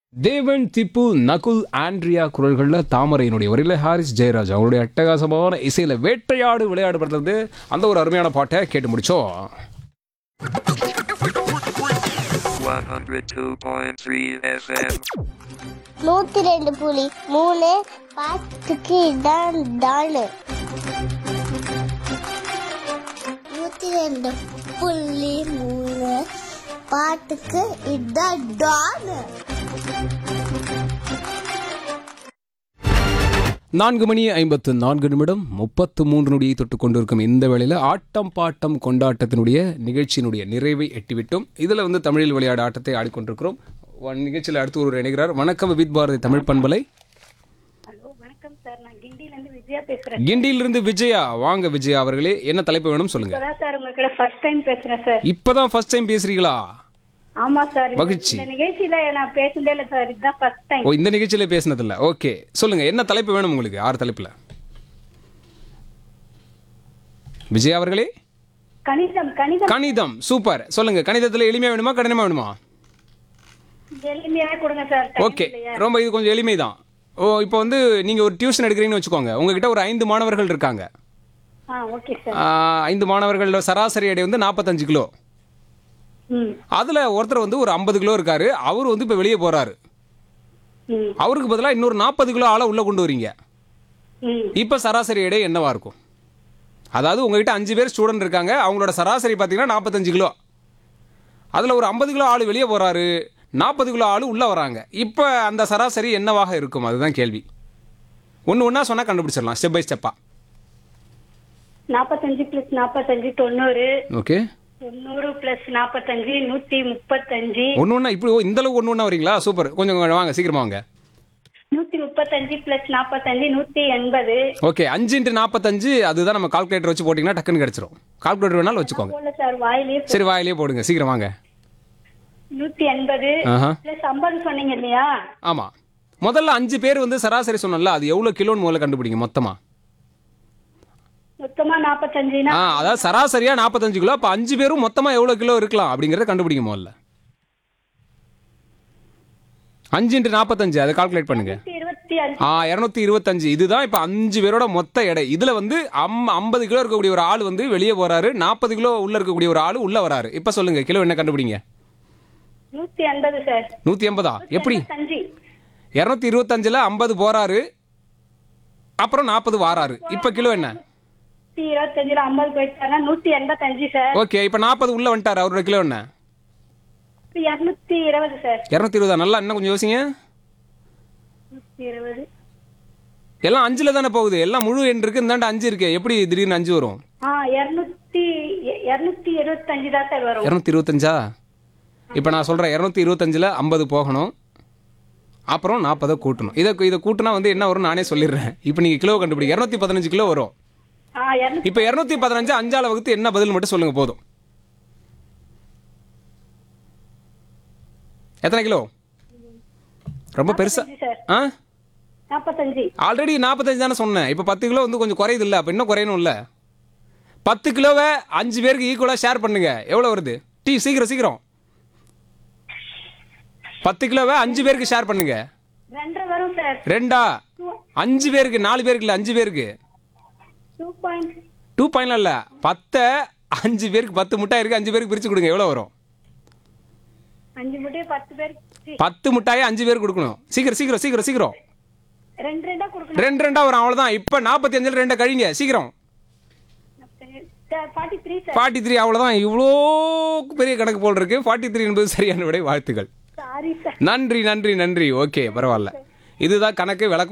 தேவன் திப்பு நகுல் ஆண்ட்ரியா குரல்களில் தாமரையினுடைய வரையில் ஹாரிஸ் ஜெயராஜ் அவருடைய அட்டகாசமான இசையில் வேட்டையாடு விளையாடு படுறது அந்த ஒரு அருமையான பாட்டை கேட்டு முடிச்சோம் 102.3 FM. நூத்தி ரெண்டு புலி மூணு பாட்டுக்கு இதான் டானு நூத்தி ரெண்டு புள்ளி மூணு பாட்டுக்கு இதான் டானு நான்கு மணி ஐம்பத்து நான்கு நிமிடம் முப்பத்து மூன்று நொடியை தொட்டு கொண்டிருக்கும் இந்த வேளையில் ஆட்டம் பாட்டம் கொண்டாட்டத்தினுடைய நிகழ்ச்சியினுடைய நிறைவை எட்டிவிட்டோம் இதில் வந்து தமிழில் விளையாட ஆட்டத்தை ஆடிக்கொண்டிருக்கிறோம் ஒன் நிகழ்ச்சியில் அடுத்து ஒரு இணைகிறார் வணக்கம் வித் பாரதி தமிழ் பண்பலை ஹலோ வணக்கம் சார் நான் கிண்டில இருந்து விஜயா பேசுறேன் கிண்டியிலிருந்து விஜயா வாங்க விஜயா அவர்களே என்ன தலைப்பு வேணும் சொல்லுங்க இப்பதான் சார் உங்ககிட்ட ஃபர்ஸ்ட் டைம் பேசுறேன் சார் இப்பதான் ஃபர்ஸ்ட் டைம் பேசுறீங்களா ஆமா சார் இந்த- மகிழ்ச்சி. இந்த நிகழ்ச்சியில நான் பேசுனதே இல்ல சார் இதுதான் ஃபர்ஸ்ட் டைம் ஓ இந்த நிகழ்ச்சியில பேசினதில்ல ஓகே சொல்லுங்க என்ன தலைப்பு வேணும் உங்களுக்கு ஆறு தலைப்புல விஜய் அவர்களே கணிதம் கணிதம் கணிதம் சூப்பர் சொல்லுங்க கணிதத்துல எளிமையா வேணுமா கடினமா வேணுமா எளிமையா கொடுங்க சார் time ஓகே இல்லையா? ரொம்ப இது கொஞ்சம் எளிமை தான் ஓ இப்போ வந்து நீங்க ஒரு டியூஷன் எடுக்கிறீங்கன்னு வச்சுக்கோங்க உங்ககிட்ட ஒரு ஐந்து மாணவர்கள் இருக்காங்க ஆ ஓகே சார் ஆ, ஐந்து மாணவர்கள் சராசரி எடை வந்து நாற்பத்தஞ்சு கிலோ ம் அதுல ஒருத்தர் வந்து ஒரு ஐம்பது கிலோ இருக்காரு அவர் வந்து இப்போ வெளியே போறாரு ம் அவருக்கு பதிலாக இன்னொரு நாற்பது கிலோ ஆளை உள்ள கொண்டு வரீங்க ம் இப்போ சராசரி எடை என்னவா இருக்கும் அதாவது உங்ககிட்ட அஞ்சு பேர் ஸ்டூடெண்ட் இருக்காங்க அவங்களோட சராசரி பார்த்தீங்கன்னா நாற்பத்தஞ்சு கிலோ அதில் ஒரு ஐம்பது கிலோ ஆள் வெளியே போகிறாரு நாற்பது கிலோ ஆள் உள்ளே வராங்க இப்போ அந்த சராசரி என்னவாக இருக்கும் அதுதான் கேள்வி ஒன்று ஒன்றா சொன்னால் கண்டுபிடிச்சிடலாம் ஸ்டெப் பை ஸ்டெப்பாக நாற்பத்தஞ்சு பிளஸ் நாற்பத்தஞ்சு தொண்ணூறு ஓகே தொண்ணூறு பிளஸ் நாற்பத்தஞ்சு நூத்தி முப்பத்தஞ்சு ஒன்று ஒன்றா இப்படி ஓ, இந்த அளவுக்கு ஒன்று ஒன்றா வரீங்களா சூப்பர் கொஞ்சம் கொஞ்சம் வாங்க சீக்கிரமா வாங்க நூத்தி முப்பத்தஞ்சு பிளஸ் நாற்பத்தஞ்சு நூத்தி எண்பது ஓகே அஞ்சு இன்ட்டு நாற்பத்தஞ்சு அதுதான் நம்ம கால்குலேட்டர் வச்சு போட்டிங்கன்னா டக்குன்னு கிடச்சிரும் கால்குலேட்டர் வேணாலும் வச்சுக்கோங்க போல சார் வாயிலே சரி வாயிலே போடுங்க சீக்கிரம் வாங்க நூத்தி எண்பது ஆஹா பிளஸ் ஐம்பது சொன்னீங்க இல்லையா ஆமாம் முதல்ல அஞ்சு பேர் வந்து சராசரி சொன்னல அது எவ்வளோ கிலோன்னு முதல்ல கண்டுபிடிங்க மொத்தமாக மொத்தமா நாற்பத்தஞ்சுனா ஆ அதாவது சராசரியா நாற்பத்தஞ்சு கிலோ அப்போ அஞ்சு பேரும் மொத்தமாக எவ்வளோ கிலோ இருக்கலாம் அப்படிங்கிறத கண்டுபிடிங்க முதல்ல அஞ்சு இன்ட்டு நாற்பத்தஞ்சு அதை கால்குலேட் பண்ணுங்க இருபத்தி அஞ்சு ஆ இரநூத்தி இருபத்தஞ்சு இதுதான் இப்போ அஞ்சு பேரோட மொத்த எடை இதில் வந்து அம் ஐம்பது கிலோ இருக்கக்கூடிய ஒரு ஆள் வந்து வெளியே போறாரு நாற்பது கிலோ உள்ள இருக்கக்கூடிய ஒரு ஆள் உள்ள வராரு இப்போ சொல்லுங்க கிலோ என்ன கண்டுபிடிங்க நூத்தி எண்பது சார் நூற்றி எண்பதா எப்படி எண்பத்தஞ்சு இரநூத்தி இருபத்தஞ்சில் ஐம்பது போறாரு அப்புறம் நாற்பது வாராரு இப்போ கிலோ என்ன நூத்தி இருபத்தஞ்சுல ஐம்பது போயிட்டாருன்னா நூத்தி எண்பத்தஞ்சு சார் ஓகே இப்போ நாற்பது உள்ள வந்துட்டார் அவரோட கிலோ என்ன இப்ப இருநூத்தி இருபது சார் இரநூத்தி இருபதா நல்லா இன்னும் கொஞ்சம் யோசிங்க நூத்தி இருபது எல்லாம் அஞ்சுல தானே போகுது எல்லாம் முழு எண் இருக்கு இந்தாண்ட அஞ்சு இருக்கு எப்படி திடீர்னு அஞ்சு வரும் ஆ இருநூத்தி இருநூத்தி இருபத்தஞ்சு தான் சார் வரும் இரநூத்தி இருபத்தஞ்சா இப்போ நான் சொல்கிறேன் இரநூத்தி இருபத்தஞ்சில் ஐம்பது போகணும் அப்புறம் நாற்பதை கூட்டணும் இதை இதை கூட்டினா வந்து என்ன வரும் நானே சொல்லிடுறேன் இப்போ நீங்கள் கிலோ கண்டுபிடிங்க இரநூத்தி பதினஞ்சு கிலோ வரும் ஆ இருநூத்தி இப்போ இரநூத்தி பதினஞ்சு அஞ்சால வகுத்து என்ன பதில் மட்டும் சொல்லுங்க போதும் எத்தனை கிலோ ரொம்ப பெருசா சார் ஆ நாற்பத்தஞ்சு ஆல்ரெடி நாற்பத்தஞ்சு தானே சொன்னேன் இப்போ பத்து கிலோ வந்து கொஞ்சம் குறையுது இல்லை அப்போ இன்னும் குறையணும்ல பத்து கிலோவை அஞ்சு பேருக்கு ஈக்குவலாக ஷேர் பண்ணுங்க எவ்வளோ வருது டீ சீக்கிரம் சீக்கிரம் பத்து கிலோவை அஞ்சு பேருக்கு ஷேர் பண்ணுங்க ரெண்டரை வரும் சார் ரெண்டா அஞ்சு பேருக்கு நாலு பேருக்கு இல்லை அஞ்சு பேருக்கு டூ பாயிண்ட் டூ பாயிண்ட்ல இல்லை பத்தை அஞ்சு பேருக்கு பத்து முட்டாய் இருக்கு அஞ்சு பேருக்கு பிரித்து கொடுங்க எவ்வளோ வரும் அஞ்சு முட்டை பத்து பேர் சி, பத்து முட்டாயை அஞ்சு பேருக்கு கொடுக்கணும் சீக்கிரம் சீக்கிரம் சீக்கிரம் சீக்கிரம் ரெண்டு ரெண்டா கொடுக்கணும் ரெண்டு ரெண்டா வரும் அவ்வளோதான் இப்போ நாற்பத்தி அஞ்சில் ரெண்டை கழிங்க சீக்கிரம் forty three sir forty three அவ்வளோதான் இவ்வளோ பெரிய கணக்கு போல் இருக்கு ஃபார்ட்டி த்ரீ என்பது சரியான விடை வாழ்த்துக்கள் சாரி சார் நன்றி நன்றி நன்றி ஓகே பரவாயில்ல இதுதான் கணக்கு விளக்கம்